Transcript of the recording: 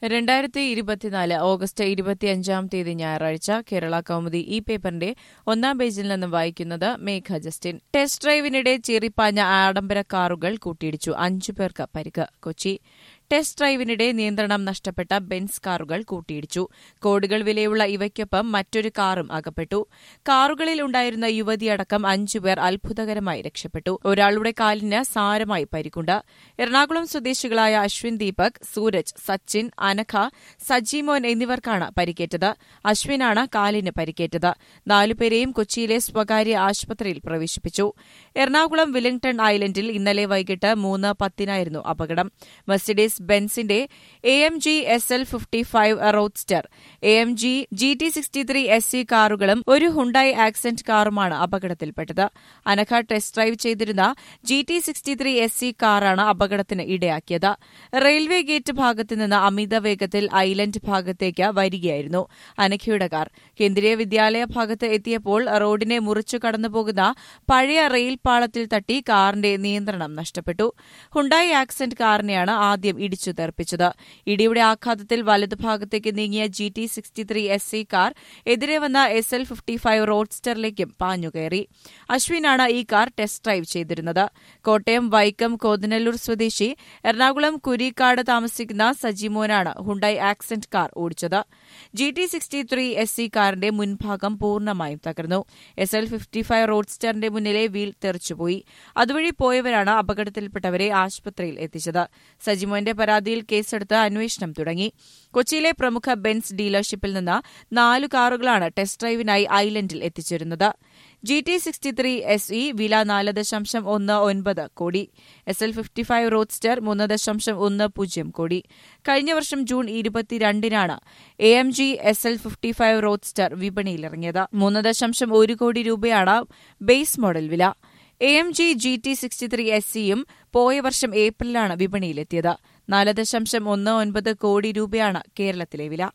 രണ്ടായിരത്തി ഇരുപത്തിനാല് ഓഗസ്റ്റ് ഇരുപത്തിയഞ്ചാം തീയതി ഞായറാഴ്ച കേരള കൗമുദി ഈ പേപ്പറിന്റെ ഒന്നാം പേജിൽ നിന്നും വായിക്കുന്നത് മേഘ ജസ്റ്റിൻ ടെസ്റ്റ് ഡ്രൈവിനിടെ ചീറിപ്പാഞ്ഞ ആഡംബര കാറുകൾ കൂട്ടിയിടിച്ചു അഞ്ചു പേർക്ക് പരിക്ക് കൊച്ചി ടെസ്റ്റ് ഡ്രൈവിനിടെ നിയന്ത്രണം നഷ്ടപ്പെട്ട ബെൻസ് കാറുകൾ കൂട്ടിയിടിച്ചു കോടികൾ വിലയുള്ള ഇവയ്ക്കൊപ്പം മറ്റൊരു കാറും അകപ്പെട്ടു കാറുകളിൽ ഉണ്ടായിരുന്ന യുവതിയടക്കം അഞ്ചുപേർ അത്ഭുതകരമായി രക്ഷപ്പെട്ടു ഒരാളുടെ കാലിന് സാരമായി പരിക്കുണ്ട് എറണാകുളം സ്വദേശികളായ അശ്വിൻ ദീപക് സൂരജ് സച്ചിൻ അനഘ സജിമോൻ എന്നിവർക്കാണ് പരിക്കേറ്റത് അശ്വിനാണ് കാലിന് പരിക്കേറ്റത് നാലുപേരെയും കൊച്ചിയിലെ സ്വകാര്യ ആശുപത്രിയിൽ പ്രവേശിപ്പിച്ചു എറണാകുളം വില്ലിംഗ്ടൺ ഐലൻഡിൽ ഇന്നലെ വൈകിട്ട് മൂന്ന് പത്തിനായിരുന്നു അപകടം മെർസിഡീസ് ബെൻസിന്റെ A M G S L fifty five roadster A M G G T sixty three S C കാറുകളും ഒരു ഹുണ്ടായി ആക്സെന്റ് കാറുമാണ് അപകടത്തിൽപ്പെട്ടത് അനഘ ടെസ്റ്റ് ഡ്രൈവ് ചെയ്തിരുന്ന G T sixty three S C കാറാണ് അപകടത്തിന് ഇടയാക്കിയത് റെയിൽവേ ഗേറ്റ് ഭാഗത്ത് നിന്ന് അമിത വേഗത്തിൽ ഐലൻഡ് ഭാഗത്തേക്ക് വരികയായിരുന്നു അനഘയുടെ കാർ കേന്ദ്രീയ വിദ്യാലയ ഭാഗത്ത് എത്തിയപ്പോൾ റോഡിനെ മുറിച്ചു കടന്നുപോകുന്ന പഴയ റെയിൽ പാളത്തിൽ തട്ടി കാറിന്റെ നിയന്ത്രണം നഷ്ടപ്പെട്ടു ഹുണ്ടായി ആക്സെന്റ് കാറിനെയാണ് ആദ്യം ഇടിച്ചു തെറിപ്പിച്ചത് ഇടിയുടെ ആഘാതത്തിൽ വലതുഭാഗത്തേക്ക് നീങ്ങിയ G T sixty three S C car എതിരെ വന്ന എസ് എൽ ഫിഫ്റ്റി ഫൈവ് റോഡ്സ്റ്ററിലേക്കും പാഞ്ഞുകയറി അശ്വിനാണ് ഈ കാർ ടെസ്റ്റ് ഡ്രൈവ് ചെയ്തിരുന്നത് കോട്ടയം വൈക്കം കോതനല്ലൂർ സ്വദേശി എറണാകുളം കുരിക്കാട് താമസിക്കുന്ന സജിമോനാണ് ഹുണ്ടായി ആക്സെന്റ് കാർ ഓടിച്ചത് G T sixty three S C കാറിന്റെ മുൻഭാഗം പൂർണ്ണമായും തകർന്നു എസ് എൽ ഫിഫ്റ്റി ഫൈവ് റോഡ്സ്റ്ററിന്റെ മുന്നിലെ വീൽ തെറിച്ചുപോയി അതുവഴി പോയവരാണ് അപകടത്തിൽപ്പെട്ടവരെ ആശുപത്രിയിൽ എത്തിച്ചത് സജിമോന്റെ പരാതിയിൽ കേസെടുത്ത് അന്വേഷണം തുടങ്ങി കൊച്ചിയിലെ പ്രമുഖ ബെൻസ് ഡീലർഷിപ്പിൽ നിന്ന് നാലു കാറുകളാണ് ടെസ്റ്റ് ഡ്രൈവിനായി ഐലൻഡിൽ എത്തിച്ചിരുന്നത് G T sixty three S E വില നാല് ദശാംശം ഒന്ന് ഒൻപത് കോടി S L fifty five roadster മൂന്ന് ദശാംശം ഒന്ന് പൂജ്യം കോടി കഴിഞ്ഞ വർഷം ജൂൺ ഇരുപത്തിരണ്ടിനാണ് A M G S L fifty five roadster വിപണിയിലിറങ്ങിയത് മൂന്ന് ദശാംശം ഒരു കോടി രൂപയാണ് ബേസ് മോഡൽ വില A M G G T sixty three S സിയും പോയ വർഷം ഏപ്രിലാണ് വിപണിയിലെത്തിയത് നാല് ദശാംശം ഒന്ന് ഒൻപത് കോടി രൂപയാണ് കേരളത്തിലെ വില